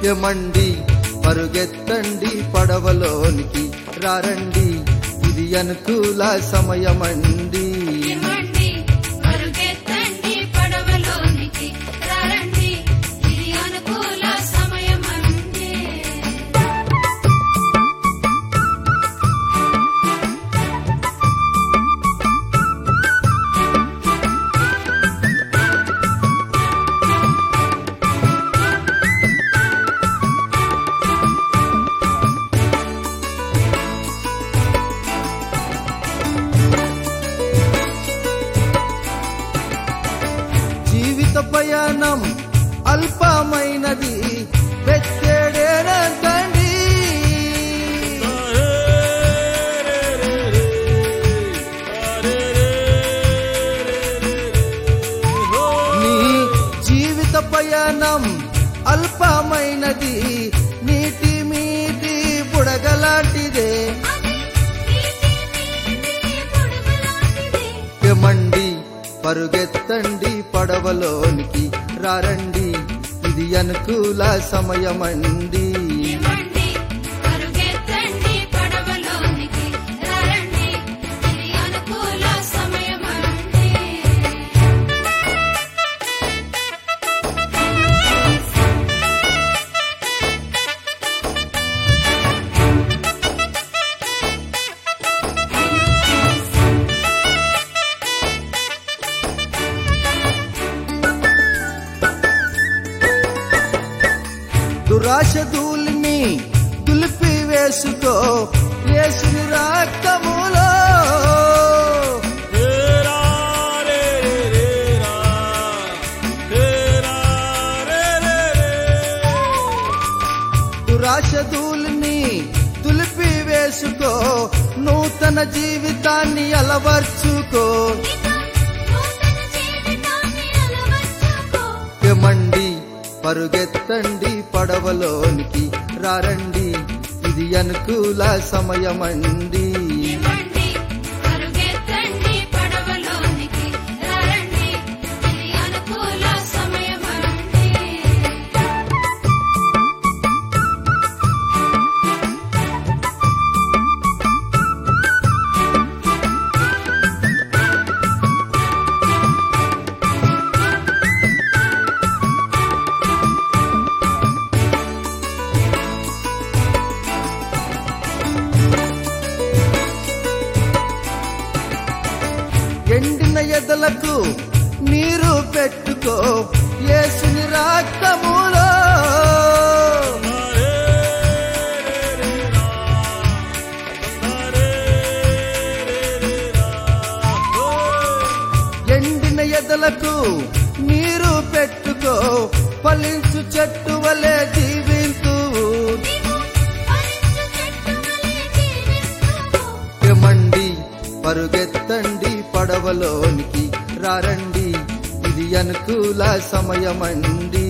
ఎమండి పరుగెత్తండి పడవలోనికి రారండి ఇది అనుకూల సమయమండి ఇవ్వండి పరుగెత్తండి పడవలోనికి రండి ఇది అనుకూల సమయమండి జీవిత ప్రయాణం అల్పమైనది వెచ్చేడేనంటండి నీ జీవిత ప్రయాణం అల్పమైనది నీటి మీటి బుడగలాంటిదే ఎమండి పరుగెత్తండి పడవలోనికి రారండి ఇది అనుకూల సమయమండి ఇవ్వండి పరుగెత్తండి పడవలోనికి రండి ఇది అనుకూల సమయమండి దురాశ ధూళిని దులిపి వేసుకో యేసుని రక్తములో దురాశ ధూళిని దులిపి వేసుకో నూతన జీవితాన్ని అలవర్చుకో నూతన జీవితాన్ని అలవర్చుకో ఎమండి పరుగెత్తండి పడవలోనికి రారండి ఇది అనుకూల సమయమండి ఇవ్వండి పరుగెత్తండి పడవలోనికి రండి ఇది అనుకూల సమయమండి ఎండిన ఎదలకు నీరు పెట్టుకో యేసుని రక్తములో ఎండిన ఎదలకు నీరు పెట్టుకో ఫలించు చెట్టు వలె జీవింతు భరించు చెట్టు వలె జీవిస్తూ ఎమండి పరుగెత్తండి పడవలోనికి రారండి ఇది అనుకూల సమయమండి